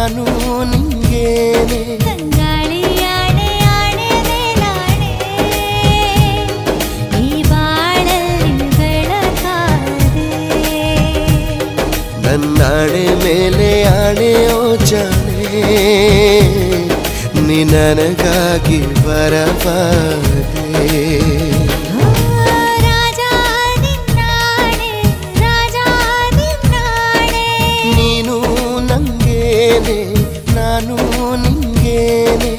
ನಾನು ನಿಂಗೇನೆ ತಂಗಾಳಿ ಆಣೆ ಆಣೆ ಮೇಲಾಣೆ ಈ ಬಾಳಲ್ಲಿ ಬೆಳಕಾದೆ ನನ್ನಾಣೆ ಮೇಲೆ ಆಣೆ ಓ ಜಾಣೆ ನೀ ನನಗಾಗಿ ಬರಬಾರದೆ ರಾಜ ನಿನ್ನಾಣೆ ರಾಜ ನಿನ್ನಾಣೆ ನೀನು ನಂಗೇನೆ ನಾನು ನಿಂಗೇನೆ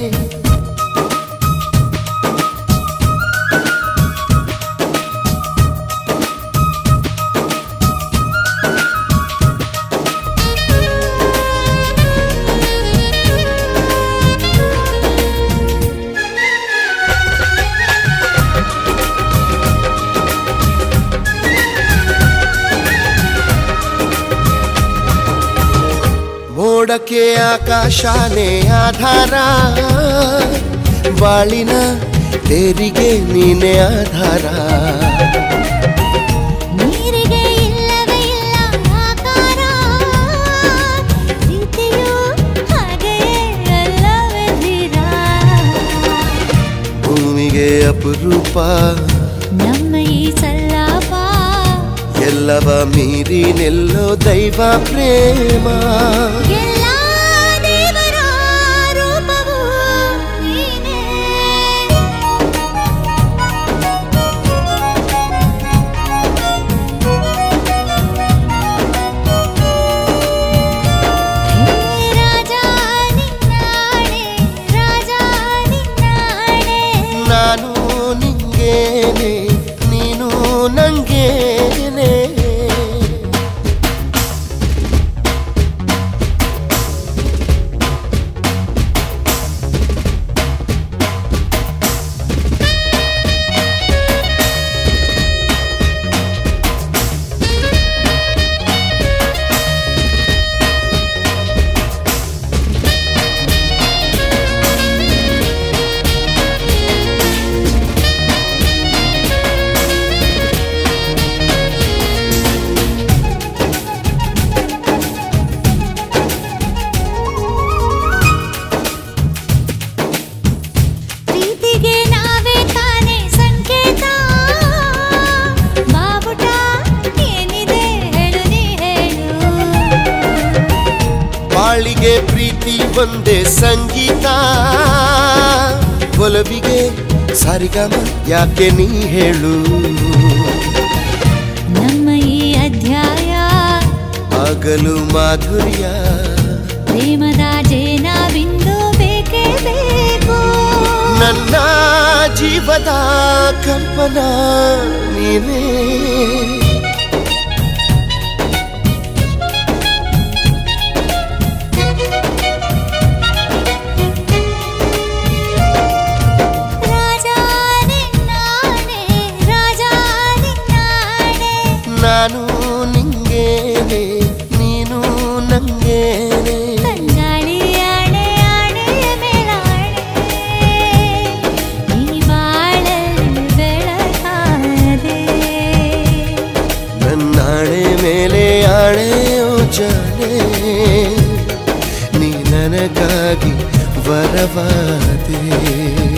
ಮೋಡಕ್ಕೆ ಆಕಾಶನೇ ಆಧಾರ ಬಾಳಿನ ತೇರಿಗೆ ನೀನೆ ಆಧಾರ ನೀರಿಗೆ ಇಲ್ಲವೇ ಇಲ್ಲ ಆಕಾರ ಪ್ರೀತಿಯು ಹಾಗೆಯೇ ಅಲ್ಲವೇ ಧೀರ ಭೂಮಿಗೆ ಅಪರೂಪ ನಮ್ಮ ಈ ಸಲ್ಲಾಪ ಎಲ್ಲವ ಮೀರಿ ನಿಲ್ಲೋ ದೈವ ಪ್ರೇಮ ಎಲ್ಲ ದೇವರ ರೂಪವು ನೀನೇ ರಾಜ ನಿನ್ನಾಣೆ ರಾಜ ನಿನ್ನಾಣೆ ನಾನು ನಿಂಗೇನೆ ನೀನು ನಂಗೇನೆ ಪ್ರೀತಿಗೆ ನಾವೇ ತಾನೇ ಸಂಕೇತ ಬಾವುಟ ಏನಿದೆ ಹೇಳು ನೀ ಹೇಳು ಬಾಳಿಗೆ ಪ್ರೀತಿ ಒಂದೇ ಸಂಗೀತ ಒಲವಿಗೆ ಸರಿಗಮ ಯಾಕೆ ನೀ ಹೇಳು ನಮ್ಮ ಈ ಅಧ್ಯಾಯ ಆಗಲು ಮಾಧುರ್ಯ ಪ್ರೇಮದ ಜೇನ ಬಿಂದು ಬೇಕೇ ಬೇಕು ನನ್ನ ಜೀವದ ಕಲ್ಪನ ನೀನೇ ರಾಜ ನಿನ್ನಾಣೆ ರಾಜ ನಿನ್ನಾಣೆ ನಾನು ನಿಂಗೇನೆ ನೀನು ನಂಗೇನೆ ತಂಗಾಳಿ ಆಣೆ ಆಣೆ ಮೇಲಾಣೆ ಈ ಬಾಳಲ್ಲಿ ಬೆಳಕಾದೆ ನನ್ನಾಣೆ ಮೇಲೆ ಆಣೆಯೋ ಜಾನೆ ನೀ ನನಗಾಗಿ ವರವಾದೆ